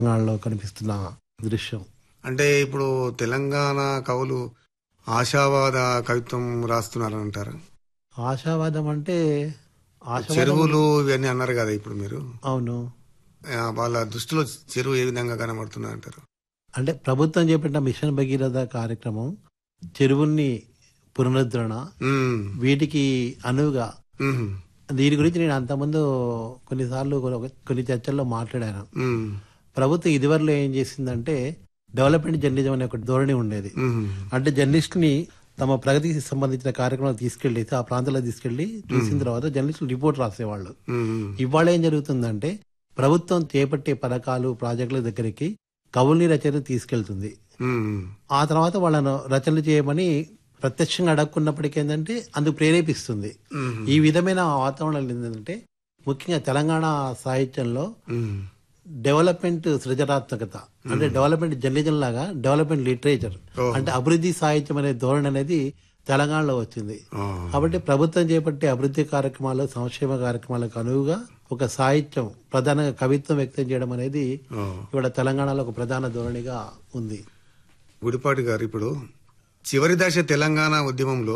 తెలంగాణలో కనిపిస్తున్న దృశ్యం అంటే ఇప్పుడు తెలంగాణ కవులు ఆశావాద కవిత్వం రాస్తున్నారని అంటారు ఆశావాదం అంటే ఆశావాదం చెరువులు ఇవన్నీ అన్నారు కదా ఇప్పుడు మీరు అవును ఆ, వాళ్ళ దృష్టిలో చెరువు ఏ విధంగా కనబడుతుంది అంటారు అంటే ప్రభుత్వం చేపట్టిన మిషన్ భగీరథ కార్యక్రమం చెరువుల్ని పునరుద్ధరణ ఉమ్, వీటికి అనువుగా ఉమ్, దీని గురించి నేను అంతకుముందు కొన్నిసార్లు కొన్ని- కొన్ని చర్చల్లో మాట్లాడాను ఉమ్, ప్రభుత్వం ఇదివరలో ఏం చేసిందంటే డెవలప్మెంట్ జర్నలిజం అనే ఒక ధోరణి ఉండేది ఉమ్, అంటే జర్నలిస్ట్ని తమ ప్రగతికి సంబంధించిన కార్యక్రమాలు తీసుకెళ్లి ఆ ప్రాంతాలకు తీసుకెళ్లి చూసిన తర్వాత జర్నలిస్టులు రిపోర్ట్ రాసేవాళ్ళు ఉమ్, ఇవాళ ఏం జరుగుతుందంటే ప్రభుత్వం చేపట్టే పథకాలు ప్రాజెక్టుల దగ్గరికి కవుల్ని రచనలు తీసుకెళ్తుంది ఉమ్, ఆ తర్వాత వాళ్ళను రచనలు చేయమని ప్రత్యక్షంగా అడగకున్నప్పటికీ ఏంటంటే అందుకు ప్రేరేపిస్తుంది ఉమ్, ఈ విధమైన వాతావరణం ఏంటంటే ముఖ్యంగా తెలంగాణ సాహిత్యంలో ఉమ్, డెవలప్మెంట్ సృజనాత్మకత అంటే డెవలప్మెంట్ జర్నలిజం లాగా డెవలప్మెంట్ లిటరేచర్ ఓహో. అంటే అభివృద్ధి సాహిత్యం అనే ధోరణి అనేది తెలంగాణలో వచ్చింది ఆ, కాబట్టి ప్రభుత్వం చేపట్టే అభివృద్ధి కార్యక్రమాలు సంక్షేమ కార్యక్రమాలకు అనువుగా ఒక సాహిత్యం ప్రధానంగా కవిత్వం వ్యక్తం చేయడం అనేది ఆ. ఇవాళ తెలంగాణలో ఒక ప్రధాన ధోరణిగా ఉంది గుడిపాటి గారు ఇప్పుడు చివరి దశ తెలంగాణ ఉద్యమంలో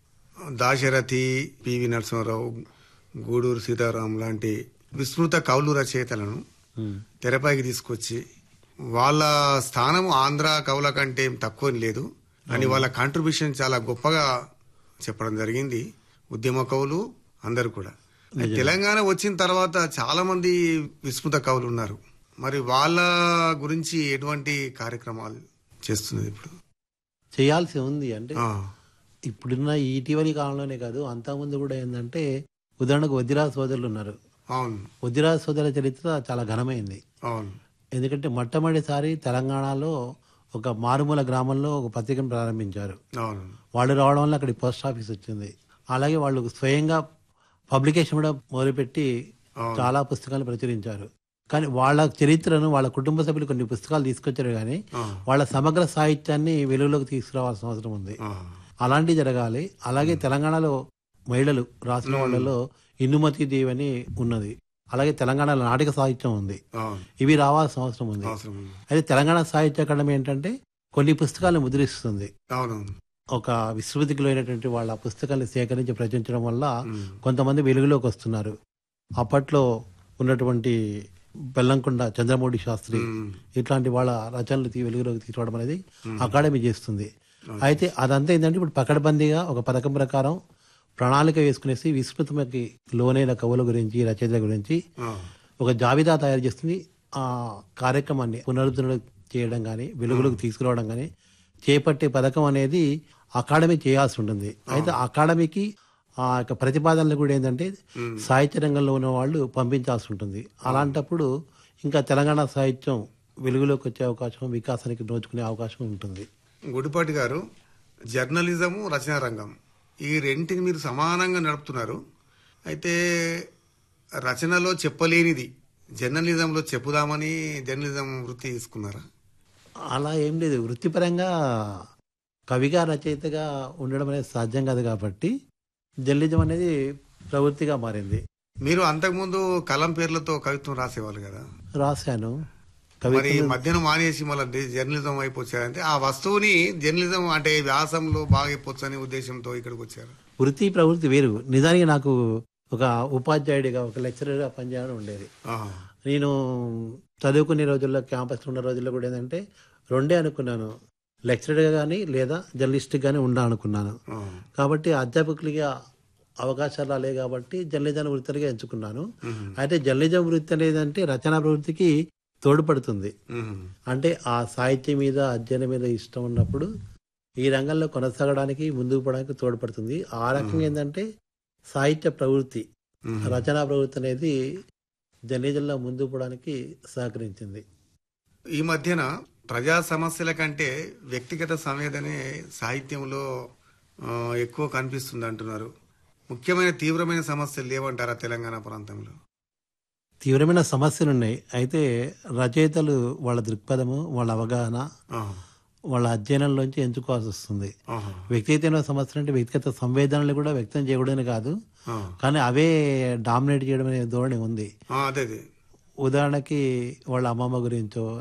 దాశరథి పివి నరసింహారావు గూడూరు సీతారాం లాంటి విస్మృత కవులు రచయితలను ఉమ్. తెరపైకి తీసుకొచ్చి వాళ్ళ స్థానం ఆంధ్ర కవుల కంటే ఏం తక్కువ లేదు అని వాళ్ళ కాంట్రిబ్యూషన్ చాలా గొప్పగా చెప్పడం జరిగింది ఉద్యమ కవులు అందరు కూడా తెలంగాణ వచ్చిన తర్వాత చాలా మంది విస్మృత కవులు ఉన్నారు మరి వాళ్ళ గురించి ఎటువంటి కార్యక్రమాలు చేస్తున్నది ఇప్పుడు చేయాల్సి ఉంది అంటే ఆ, ఇప్పుడున్న ఈ ఇటీవలి కాలంలోనే కాదు అంతకుముందు కూడా ఏంటంటే ఉదాహరణకు వజ్రా సోదరులు ఉన్నారు అవును వజ్రా సోదరుల చరిత్ర చాలా ఘనమైంది అవును ఎందుకంటే మొట్టమొదటిసారి తెలంగాణలో ఒక మారుమూల గ్రామంలో ఒక పత్రికను ప్రారంభించారు అవును వాళ్ళు రావడం వల్ల అక్కడికి పోస్ట్ ఆఫీస్ వచ్చింది అలాగే వాళ్ళు స్వయంగా పబ్లికేషన్ కూడా మొదలుపెట్టి అవును. చాలా పుస్తకాలు ప్రచురించారు కానీ వాళ్ళ చరిత్రను వాళ్ళ కుటుంబ సభ్యులు కొన్ని పుస్తకాలు తీసుకొచ్చారు కానీ ఆ, వాళ్ళ సమగ్ర సాహిత్యాన్ని వెలుగులోకి తీసుకురావాల్సిన అవసరం ఉంది ఆ, అలాంటివి జరగాలి అలాగే తెలంగాణలో మహిళలు రాసిన వాళ్ళలో ఇన్నుమతి దేవి అని ఉన్నది అలాగే తెలంగాణలో నాటక సాహిత్యం ఉంది అవును ఇవి రావాల్సిన అవసరం ఉంది అవసరం ఉంది. అయితే తెలంగాణ సాహిత్య అకాడమీ ఏంటంటే కొన్ని పుస్తకాలను ముద్రిస్తుంది అవునవును ఒక విశ్వతికి లోనటువంటి వాళ్ళ పుస్తకాన్ని సేకరించి ప్రచురించడం వల్ల ఉమ్, కొంతమంది వెలుగులోకి వస్తున్నారు అప్పట్లో ఉన్నటువంటి బెల్లంకొండ చంద్రమౌళి శాస్త్రి ఉమ్, ఇట్లాంటి వాళ్ళ రచనలు తీ- వెలుగులోకి తీసుకోవడం అనేది అకాడమీ చేస్తుంది అయితే అదంతా ఏంటంటే ఇప్పుడు పకడ్బందీగా ఒక పథకం ప్రకారం ప్రణాళిక వేసుకునేసి విస్తృతమకి లోనైన కవుల గురించి రచయితల గురించి ఆ, ఒక జాబితా తయారు చేస్తుంది ఆ కార్యక్రమాన్ని పునరుద్ధరణ చేయడం కానీ వెలుగులోకి తీసుకురావడం కానీ చేపట్టే పథకం అనేది అకాడమీ చేయాల్సి ఉంటుంది అయితే అకాడమీకి ఆ యొక్క ప్రతిపాదనలు కూడా ఏంటంటే సాహిత్య రంగంలో ఉన్న వాళ్ళు పంపించాల్సి ఉంటుంది అలాంటప్పుడు ఇంకా తెలంగాణ సాహిత్యం వెలుగులోకి వచ్చే అవకాశం వికాసానికి నోచుకునే అవకాశం ఉంటుంది గుడిపాటి గారు జర్నలిజము రచనా రంగం ఈ రెంటిని మీరు సమానంగా నడుపుతున్నారు అయితే రచనలో చెప్పలేనిది జర్నలిజంలో చెప్పుదామని జర్నలిజం వృత్తి తీసుకున్నారా అలా ఏం లేదు వృత్తిపరంగా కవిగా రచయితగా ఉండడం అనేది సాధ్యం కాదు కాబట్టి జర్నలిజం అనేది ప్రవృత్తిగా మారింది మీరు అంతకుముందు కలం పేర్లతో కవిత్వం రాసేవాళ్ళు కదా రాశాను మరి కవిత్వం మధ్యన మానేసి మళ్ళీ జర్నలిజం వైపు వచ్చారంటే ఆ వస్తువుని జర్నలిజం అంటే వ్యాసంలో బాగా అయిపోవచ్చు అనే ఉద్దేశంతో ఇక్కడికి వచ్చారు వృత్తి ప్రవృత్తి వేరు నిజానికి నాకు ఒక ఉపాధ్యాయుడిగా ఒక లెక్చరర్గా పనిచేయడం ఉండేది ఆహా. నేను చదువుకునే రోజుల్లో క్యాంపస్లో ఉన్న రోజుల్లో కూడా ఏంటంటే రెండే అనుకున్నాను లెక్చరర్గా కానీ లేదా జర్నలిస్ట్గా కానీ ఉండా అనుకున్నాను ఆ. కాబట్టి అధ్యాపకులుగా అవకాశాలు రాలేదు కాబట్టి జర్నలిజం వృత్తిగా ఎంచుకున్నాను మ్మ్. అయితే జర్నలిజం వృత్తి అనేది అంటే రచనా ప్రవృత్తికి తోడ్పడుతుంది మ్మ్. అంటే ఆ సాహిత్యం మీద అధ్యయనం మీద ఇష్టం ఉన్నప్పుడు ఈ రంగంలో కొనసాగడానికి ముందుకు పోవడానికి తోడ్పడుతుంది ఆ రకంగా ఏంటంటే సాహిత్య ప్రవృత్తి మ్మ్. రచనా ప్రవృత్తి అనేది జర్నలిజంలో ముందుకు పోవడానికి సహకరించింది ఈ మధ్యన ప్రజా సమస్యల కంటే వ్యక్తిగత సంవేదనే సాహిత్యంలో ఆ, ఎక్కువ కనిపిస్తుంది అంటున్నారు ముఖ్యమైన తీవ్రమైన సమస్యలు లేవంటారా తెలంగాణ ప్రాంతంలో తీవ్రమైన సమస్యలు ఉన్నాయి అయితే రచయితలు వాళ్ళ దృక్పథము వాళ్ళ అవగాహన ఆహా. వాళ్ళ అధ్యయనంలోంచి ఎంచుకోవాల్సి వస్తుంది ఆహా. వ్యక్తిగతమైన సమస్యలు అంటే వ్యక్తిగత సంవేదనలు కూడా వ్యక్తం చేయకూడదని కాదు ఆ. కానీ అవే డామినేట్ చేయడం అనే ధోరణి ఉంది ఆ, అదే అదే ఉదాహరణకి వాళ్ళ అమ్మమ్మ గురించో